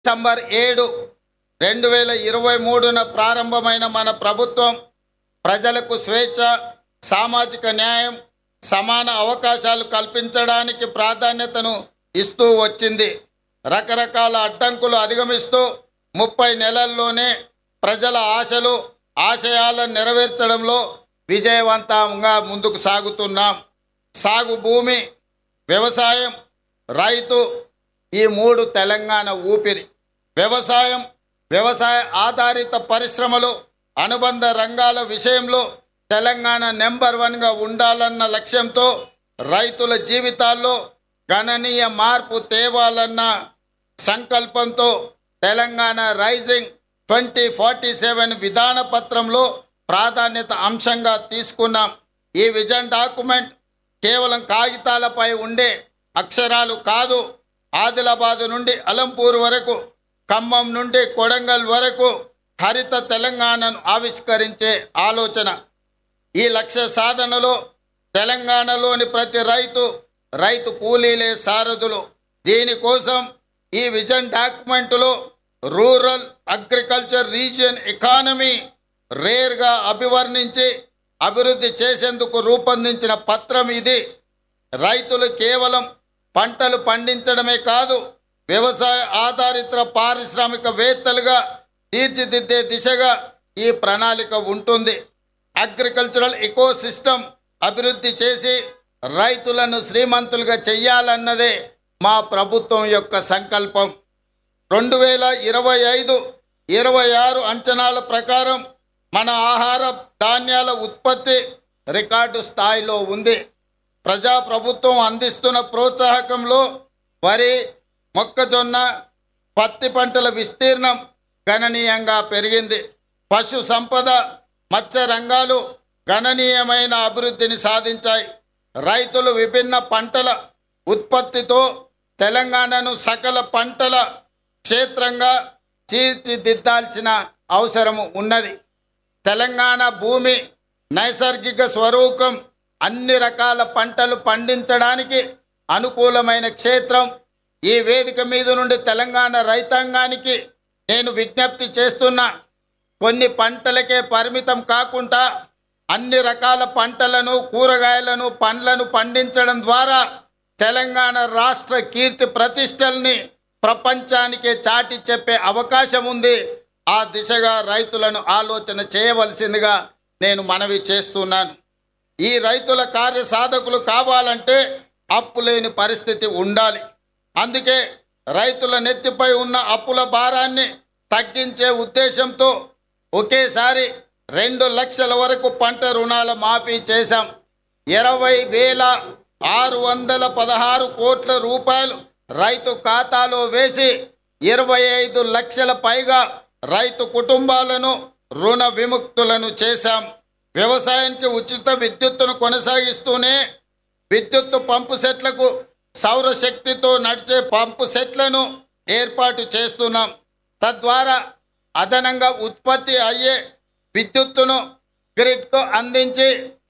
December ఏడు రెండు వేల ఇరవై మూడున ప్రారంభమైన మన ప్రభుత్వం ప్రజలకు స్వేచ్ఛ సామాజిక న్యాయం సమాన అవకాశాలు కల్పించడానికి ప్రాధాన్యతను ఇస్తూ వచ్చింది రకరకాల అడ్డంకులు అధిగమిస్తూ ముప్పై నెలల్లోనే ప్రజల ఆశలు ఆశయాలను నెరవేర్చడంలో విజయవంతంగా ముందుకు సాగుతున్నాం సాగు భూమి వ్యవసాయం రైతు ఈ మూడు తెలంగాణ ఊపిరి వ్యవసాయం వ్యవసాయ ఆధారిత పరిశ్రమలు అనుబంధ రంగాల విషయంలో తెలంగాణ నెంబర్ వన్గా ఉండాలన్న లక్ష్యంతో రైతుల జీవితాల్లో గణనీయ మార్పు తేవాలన్న సంకల్పంతో Telangana rising twenty forty seven విధాన పత్రంలో ప్రాధాన్యత అంశంగా తీసుకున్నాం ఈ విజన్ డాక్యుమెంట్ కేవలం కాగితాలపై ఉండే అక్షరాలు కాదు ఆదిలాబాద్ నుండి అలంపూర్ వరకు ఖమ్మం నుండి కొడంగల్ వరకు హరిత తెలంగాణను ఆవిష్కరించే ఆలోచన ఈ లక్ష్య సాధనలో తెలంగాణలోని ప్రతి రైతు రైతు కూలీలే సారథులు దీనికోసం ఈ విజన్ డాక్యుమెంట్లో రూరల్ అగ్రికల్చర్ రీజియన్ ఎకానమీ రేర్గా అభివర్ణించి అభివృద్ధి చేసేందుకు రూపొందించిన పత్రం ఇది రైతులు కేవలం పంటలు పండించడమే కాదు వ్యవసాయ ఆధారిత పారిశ్రామికవేత్తలుగా తీర్చిదిద్దే దిశగా ఈ ప్రణాళిక ఉంటుంది అగ్రికల్చరల్ ఎకో సిస్టమ్ అభివృద్ధి చేసి రైతులను శ్రీమంతులుగా చెయ్యాలన్నదే మా ప్రభుత్వం యొక్క సంకల్పం రెండు వేల ఇరవై ఐదు ఇరవై ఆరు అంచనాల ప్రకారం మన ఆహార ధాన్యాల ఉత్పత్తి రికార్డు స్థాయిలో ఉంది ప్రజాప్రభుత్వం అందిస్తున్న ప్రోత్సాహకంలో వరి మొక్కజొన్న పత్తి పంటల విస్తీర్ణం గణనీయంగా పెరిగింది పశు సంపద మత్స్య రంగాలు గణనీయమైన అభివృద్ధిని సాధించాయి రైతులు విభిన్న పంటల ఉత్పత్తితో తెలంగాణను సకల పంటల క్షేత్రంగా తీర్చిదిద్దాల్సిన అవసరం ఉన్నది తెలంగాణ భూమి నైసర్గిక స్వరూపం అన్ని రకాల పంటలు పండించడానికి అనుకూలమైన క్షేత్రం ఈ వేదిక మీద నుండి తెలంగాణ రైతాంగానికి నేను విజ్ఞప్తి చేస్తున్నా కొన్ని పంటలకే పరిమితం కాకుండా అన్ని రకాల పంటలను కూరగాయలను పండ్లను పండించడం ద్వారా తెలంగాణ రాష్ట్ర కీర్తి ప్రతిష్టల్ని ప్రపంచానికే చాటి చెప్పే అవకాశం ఉంది ఆ దిశగా రైతులను ఆలోచన చేయవలసిందిగా నేను మనవి చేస్తున్నాను ఈ రైతుల కార్యసాధకులు కావాలంటే అప్పు లేని పరిస్థితి ఉండాలి అందుకే రైతుల నెత్తిపై ఉన్న అప్పుల భారాన్ని తగ్గించే ఉద్దేశంతో ఒకేసారి రెండు లక్షల వరకు పంట రుణాల మాఫీ చేశాం ఇరవై వేల ఆరు వందల పదహారు కోట్ల రూపాయలు రైతు ఖాతాలో వేసి ఇరవై ఐదు లక్షల పైగా రైతు కుటుంబాలను రుణ విముక్తులను చేశాం వ్యవసాయానికి ఉచిత విద్యుత్తును కొనసాగిస్తూనే విద్యుత్తు పంపు సెట్లకు సౌరశక్తితో నడిచే పంపు సెట్లను ఏర్పాటు చేస్తున్నాం తద్వారా అదనంగా ఉత్పత్తి అయ్యే విద్యుత్తును గ్రిడ్కు అందించి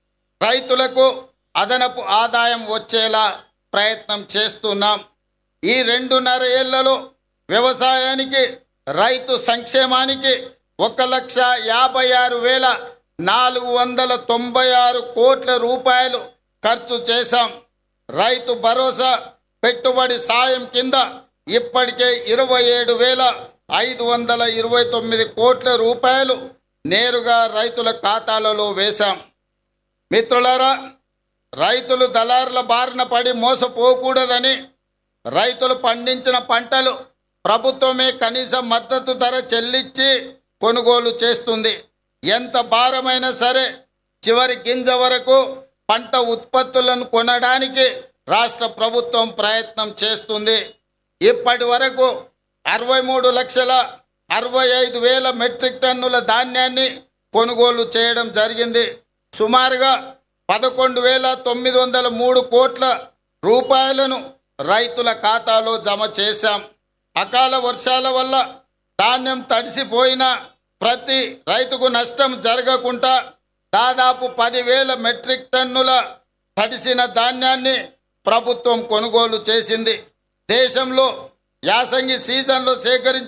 రైతులకు అదనపు ఆదాయం వచ్చేలా ప్రయత్నం చేస్తున్నాం ఈ రెండున్నర ఏళ్లలో వ్యవసాయానికి రైతు సంక్షేమానికి ఒక లక్ష యాభై ఆరు వేల నాలుగు వందల తొంభై ఆరు కోట్ల రూపాయలు ఖర్చు చేశాం రైతు భరోసా పెట్టుబడి సాయం కింద ఇప్పటికే ఇరవై ఏడు వేల ఐదు వందల ఇరవై తొమ్మిది కోట్ల రూపాయలు నేరుగా రైతుల ఖాతాలలో వేశాం మిత్రులారా రైతులు దళారుల బారిన పడి మోసపోకూడదని రైతులు పండించిన పంటలు ప్రభుత్వమే కనీస మద్దతు ధర చెల్లించి కొనుగోలు చేస్తుంది ఎంత భారమైనా సరే చివరి గింజ వరకు పంట ఉత్పత్తులను కొనడానికి రాష్ట్ర ప్రభుత్వం ప్రయత్నం చేస్తుంది ఇప్పటి వరకు అరవై మూడు లక్షల అరవై ఐదు వేల మెట్రిక్ టన్నుల ధాన్యాన్ని కొనుగోలు చేయడం జరిగింది సుమారుగా పదకొండు వేల తొమ్మిది వందల మూడు కోట్ల రూపాయలను రైతుల ఖాతాలో జమ చేశాం అకాల వర్షాల వల్ల ధాన్యం తడిసిపోయిన ప్రతి రైతుకు నష్టం జరగకుండా దాదాపు పదివేల మెట్రిక్ టన్నుల తడిసిన ధాన్యాన్ని ప్రభుత్వం కొనుగోలు చేసింది దేశంలో యాసంగి సీజన్లో సేకరించిన